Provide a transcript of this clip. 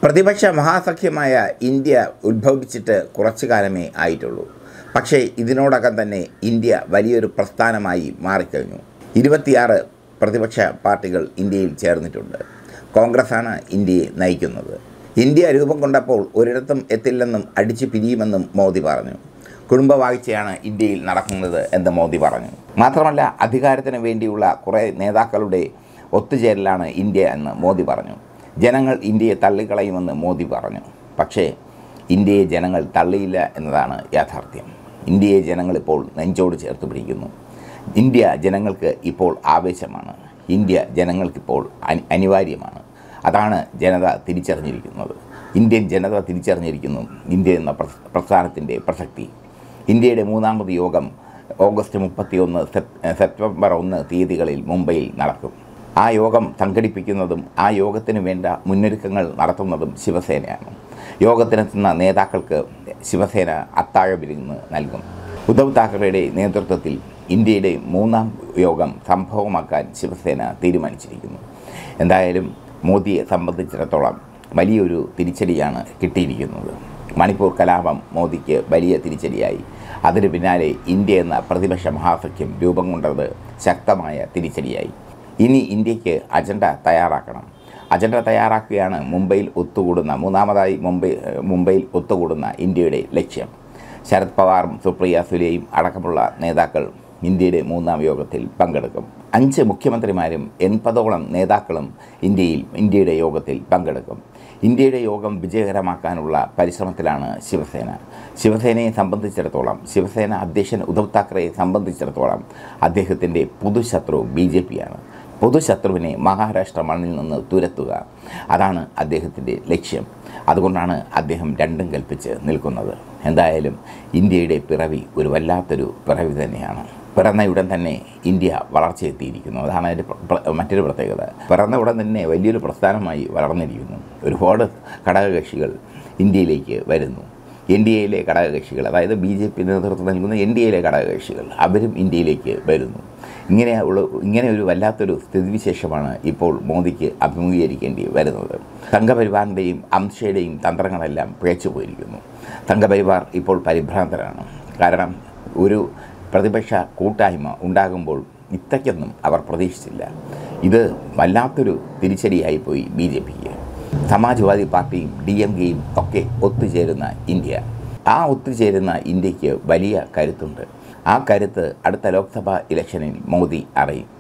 പ്രതിപക്ഷ മഹാസഖ്യമായ ഇന്ത്യ ഉത്ഭവിച്ചിട്ട് കുറച്ചു കാലമേ ആയിട്ടുള്ളൂ പക്ഷേ ഇതിനോടകം തന്നെ ഇന്ത്യ വലിയൊരു പ്രസ്ഥാനമായി മാറിക്കഴിഞ്ഞു ഇരുപത്തിയാറ് പ്രതിപക്ഷ പാർട്ടികൾ ഇന്ത്യയിൽ ചേർന്നിട്ടുണ്ട് കോൺഗ്രസ്സാണ് ഇന്ത്യയെ നയിക്കുന്നത് ഇന്ത്യ രൂപം കൊണ്ടപ്പോൾ ഒരിടത്തും എത്തില്ലെന്നും അടിച്ചു പിരിയുമെന്നും മോദി പറഞ്ഞു കുടുംബവാഴ്ചയാണ് ഇന്ത്യയിൽ നടക്കുന്നത് എന്ന് മോദി പറഞ്ഞു മാത്രമല്ല അധികാരത്തിന് വേണ്ടിയുള്ള കുറേ നേതാക്കളുടെ ഒത്തുചേരലാണ് ഇന്ത്യ എന്ന് മോദി പറഞ്ഞു ജനങ്ങൾ ഇന്ത്യയെ തള്ളിക്കളയുമെന്ന് മോദി പറഞ്ഞു പക്ഷേ ഇന്ത്യയെ ജനങ്ങൾ തള്ളിയില്ല എന്നതാണ് യാഥാർത്ഥ്യം ഇന്ത്യയെ ജനങ്ങൾ ഇപ്പോൾ നെഞ്ചോട് ചേർത്ത് പിടിക്കുന്നു ഇന്ത്യ ജനങ്ങൾക്ക് ഇപ്പോൾ ആവേശമാണ് ഇന്ത്യ ജനങ്ങൾക്കിപ്പോൾ അനി അനിവാര്യമാണ് അതാണ് ജനത തിരിച്ചറിഞ്ഞിരിക്കുന്നത് ഇന്ത്യൻ ജനത തിരിച്ചറിഞ്ഞിരിക്കുന്നു ഇന്ത്യ എന്ന പ്രസ് പ്രസ്ഥാനത്തിൻ്റെ പ്രസക്തി ഇന്ത്യയുടെ മൂന്നാമത് യോഗം ഓഗസ്റ്റ് മുപ്പത്തിയൊന്ന് സെപ് സെപ്റ്റംബർ ഒന്ന് തീയതികളിൽ മുംബൈയിൽ നടക്കും ആ യോഗം സംഘടിപ്പിക്കുന്നതും ആ യോഗത്തിന് വേണ്ട മുന്നൊരുക്കങ്ങൾ നടത്തുന്നതും ശിവസേനയാണ് യോഗത്തിനെത്തുന്ന നേതാക്കൾക്ക് ശിവസേന അത്താഴ വിരുന്ന് നൽകും ഉദ്ധവ് താക്കറെയുടെ നേതൃത്വത്തിൽ ഇന്ത്യയുടെ മൂന്നാം യോഗം സംഭവമാക്കാൻ ശിവസേന തീരുമാനിച്ചിരിക്കുന്നു എന്തായാലും മോദിയെ സംബന്ധിച്ചിടത്തോളം വലിയൊരു തിരിച്ചടിയാണ് കിട്ടിയിരിക്കുന്നത് മണിപ്പൂർ കലാപം മോദിക്ക് വലിയ തിരിച്ചടിയായി അതിന് പിന്നാലെ ഇന്ത്യ എന്ന പ്രതിപക്ഷ മഹാസഖ്യം രൂപം കൊണ്ടത് ശക്തമായ തിരിച്ചടിയായി ഇനി ഇന്ത്യക്ക് അജണ്ട തയ്യാറാക്കണം അജണ്ട തയ്യാറാക്കുകയാണ് മുംബൈയിൽ ഒത്തുകൂടുന്ന മൂന്നാമതായി മുംബൈ മുംബൈയിൽ ഒത്തുകൂടുന്ന ഇന്ത്യയുടെ ലക്ഷ്യം ശരത് പവാറും സുപ്രിയ സുലെയും അടക്കമുള്ള നേതാക്കൾ ഇന്ത്യയുടെ മൂന്നാം യോഗത്തിൽ പങ്കെടുക്കും അഞ്ച് മുഖ്യമന്ത്രിമാരും എൺപതോളം നേതാക്കളും ഇന്ത്യയിൽ ഇന്ത്യയുടെ യോഗത്തിൽ പങ്കെടുക്കും ഇന്ത്യയുടെ യോഗം വിജയകരമാക്കാനുള്ള പരിശ്രമത്തിലാണ് ശിവസേന ശിവസേനയെ സംബന്ധിച്ചിടത്തോളം ശിവസേന അധ്യക്ഷൻ ഉദ്ധവ് താക്കറെയെ സംബന്ധിച്ചിടത്തോളം അദ്ദേഹത്തിൻ്റെ പൊതുശത്രു ബി ജെ പിയാണ് പൊതുശത്രുവിനെ മഹാരാഷ്ട്ര മണ്ണിൽ നിന്ന് തുരത്തുക അതാണ് അദ്ദേഹത്തിൻ്റെ ലക്ഷ്യം അതുകൊണ്ടാണ് അദ്ദേഹം രണ്ടും കൽപ്പിച്ച് നിൽക്കുന്നത് എന്തായാലും ഇന്ത്യയുടെ പിറവി ഒരു വല്ലാത്തൊരു പിറവി തന്നെയാണ് പിറന്ന ഉടൻ തന്നെ ഇന്ത്യ വളർച്ചയെത്തിയിരിക്കുന്നു അതാണ് അതിൻ്റെ പ്ര- പ്ര- മറ്റൊരു പ്രത്യേകത പിറന്ന ഉടൻ തന്നെ വലിയൊരു പ്രസ്ഥാനമായി വളർന്നിരിക്കുന്നു ഒരുപാട് ഘടകകക്ഷികൾ ഇന്ത്യയിലേക്ക് വരുന്നു എൻ ഡി എയിലെ ഘടകകക്ഷികൾ അതായത് ബി ജെ പി നേതൃത്വം നൽകുന്ന എൻ ഡി എയിലെ ഘടകകക്ഷികൾ അവരും ഇന്ത്യയിലേക്ക് വരുന്നു ഇങ്ങനെ ഉള്ള ഇങ്ങനെ ഒരു വല്ലാത്തൊരു സ്ഥിതിവിശേഷമാണ് ഇപ്പോൾ മോദിക്ക് അഭിമുഖീകരിക്കേണ്ടി വരുന്നത് സംഘപരിവാറിൻ്റെയും അംശയുടെയും തന്ത്രങ്ങളെല്ലാം പിഴച്ചു പോയിരിക്കുന്നു സംഘപരിവാർ ഇപ്പോൾ പരിഭ്രാന്തരാണ് കാരണം ഒരു പ്രതിപക്ഷ കൂട്ടായ്മ ഉണ്ടാകുമ്പോൾ ഇത്രയ്ക്കൊന്നും അവർ പ്രതീക്ഷിച്ചില്ല ഇത് വല്ലാത്തൊരു തിരിച്ചടിയായിപ്പോയി ബി ജെ പിക്ക് സമാജ്വാദി പാർട്ടിയും ഡി എം കെയും ഒക്കെ ഒത്തുചേരുന്ന ഇന്ത്യ ആ ഒത്തുചേരുന്ന ഇന്ത്യക്ക് വലിയ കരുത്തുണ്ട് ആ കരുത്ത് അടുത്ത ലോക്സഭാ ഇലക്ഷനിൽ മോദി അറിയും